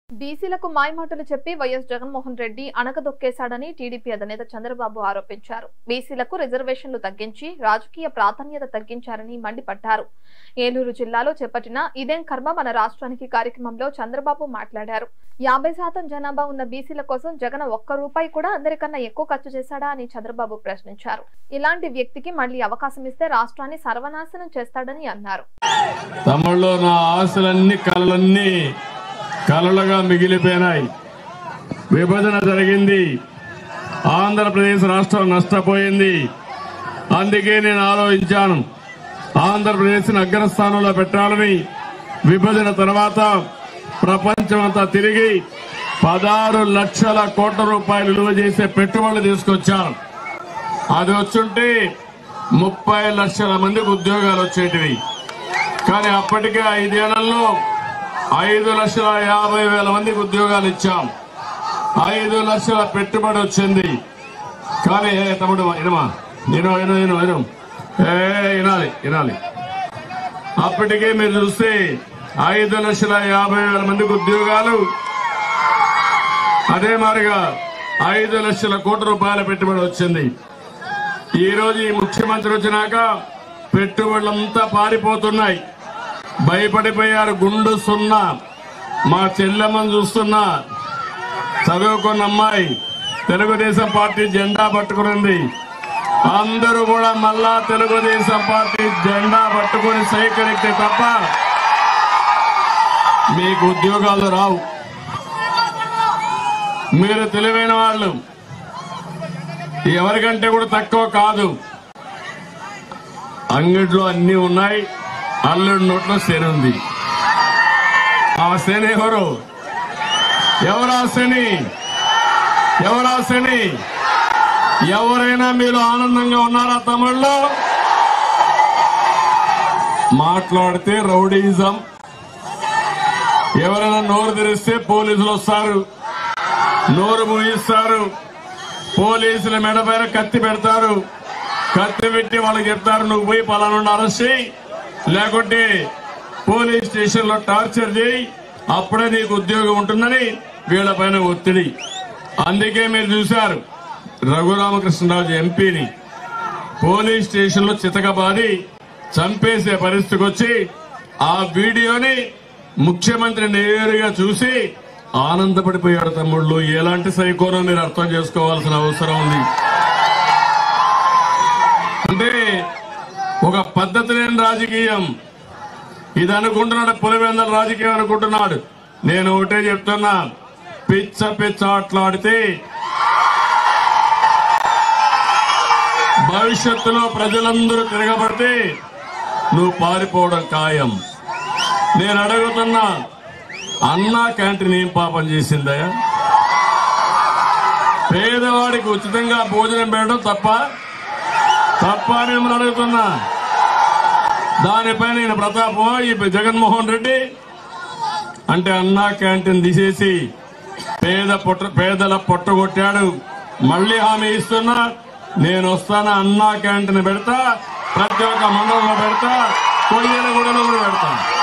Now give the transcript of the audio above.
బీసీలకు మాయమాటలు చెప్పి వైఎస్ జగన్మోహన్ రెడ్డి అణగదొక్కేశాడని టీడీపీ అధినేత చంద్రబాబు ఆరోపించారు బీసీలకు రిజర్వేషన్లు తగ్గించి రాజకీయ ప్రాధాన్యత తగ్గించారని మండిపడ్డారు ఏలూరు జిల్లాలో చేపట్టిన ఇదేం కర్మ మన రాష్ట్రానికి కార్యక్రమంలో చంద్రబాబు మాట్లాడారు యాభై శాతం జనాభా ఉన్న బీసీల కోసం జగన్ ఒక్క రూపాయి కూడా అందరికన్నా ఎక్కువ ఖర్చు చేశాడా అని చంద్రబాబు ప్రశ్నించారు ఇలాంటి వ్యక్తికి మళ్లీ అవకాశం ఇస్తే రాష్ట్రాన్ని సర్వనాశనం చేస్తాడని అన్నారు తమ్ముళ్ళు నా ఆశలన్నీ కలలన్నీ కలలుగా మిగిలిపోయినాయి విభజన జరిగింది ఆంధ్రప్రదేశ్ రాష్ట్రం నష్టపోయింది అందుకే నేను ఆలోచించాను ఆంధ్రప్రదేశ్ అగ్రస్థానంలో పెట్టాలని విభజన తర్వాత ప్రపంచమంతా తిరిగి పదహారు లక్షల కోట్ల రూపాయలు విలువ చేసే పెట్టుబడులు తీసుకొచ్చాను అది వచ్చుంటే ముప్పై లక్షల మందికి ఉద్యోగాలు వచ్చేటివి కానీ అప్పటికే ఐదేళ్లలో ఐదు లక్షల యాభై వేల మందికి ఉద్యోగాలు ఇచ్చాం ఐదు లక్షల పెట్టుబడి వచ్చింది కానీ ఏ తమ్ముడు ఇనమా నేను ఇను ఇను ఇను ఏ వినాలి వినాలి అప్పటికే మీరు చూస్తే ఐదు లక్షల యాభై వేల మందికి ఉద్యోగాలు అదే మాదిరిగా ఐదు లక్షల కోట్ల రూపాయల పెట్టుబడి వచ్చింది ఈ రోజు ఈ ముఖ్యమంత్రి వచ్చినాక పెట్టుబడులంతా పారిపోతున్నాయి భయపడిపోయారు గుండు సున్నా మా చెల్లెమ్మను చూస్తున్నా చదువుకున్న అమ్మాయి తెలుగుదేశం పార్టీ జెండా పట్టుకునింది అందరూ కూడా మళ్ళా తెలుగుదేశం పార్టీ జెండా పట్టుకుని సేకరిస్తే తప్ప మీకు ఉద్యోగాలు రావు మీరు తెలివైన వాళ్ళు ఎవరికంటే కూడా తక్కువ కాదు అంగడిలో అన్ని ఉన్నాయి అల్లుడి నోట్లో శని ఉంది ఆ శని ఎవరు ఎవరా శని ఎవరా శని ఎవరైనా మీరు ఆనందంగా ఉన్నారా తమిళ్లో మాట్లాడితే రౌడీజం ఎవరైనా నోరు తెరిస్తే పోలీసులు వస్తారు నోరు ముగిస్తారు పోలీసుల మెడ పైన కత్తి పెడతారు కత్తి పెట్టి వాళ్ళకి చెప్తారు నువ్వు పోయి పలానా అరెస్ట్ చేయి లేకుంటే పోలీస్ స్టేషన్ లో టార్చర్ చేయి అప్పుడే నీకు ఉద్యోగం ఉంటుందని వీళ్ళ పైన ఒత్తిడి అందుకే మీరు చూశారు రఘురామకృష్ణరాజు ఎంపీని పోలీస్ స్టేషన్ లో చితకబాది చంపేసే పరిస్థితికి వచ్చి ఆ వీడియోని ముఖ్యమంత్రి నేరుగా చూసి ఆనందపడిపోయాడు తమ్ముళ్ళు ఎలాంటి సైకోనో మీరు అర్థం చేసుకోవాల్సిన అవసరం ఉంది అంటే ఒక పద్ధతి లేని రాజకీయం ఇది అనుకుంటున్నాడు పులివెందల రాజకీయం అనుకుంటున్నాడు నేను ఒకటే చెప్తున్నా పిచ్చ పిచ్చ ఆటలాడితే భవిష్యత్తులో ప్రజలందరూ తిరగబడితే నువ్వు పారిపోవడం ఖాయం నేను అడుగుతున్నా అన్నా క్యాంటీన్ ఏం పాపం చేసిందయ్యా పేదవాడికి ఉచితంగా భోజనం పెట్టడం తప్ప తప్ప అని మిమ్మల్ని అడుగుతున్నా దానిపైన ఈయన ప్రతాపం ఈ జగన్మోహన్ రెడ్డి అంటే అన్నా క్యాంటీన్ తీసేసి పేద పొట్ట పేదల పొట్టగొట్టాడు మళ్ళీ హామీ ఇస్తున్నా నేను వస్తాను అన్నా క్యాంటీన్ పెడతా ప్రతి ఒక్క మండలంలో పెడతా కొయ్యల కూడా పెడతాను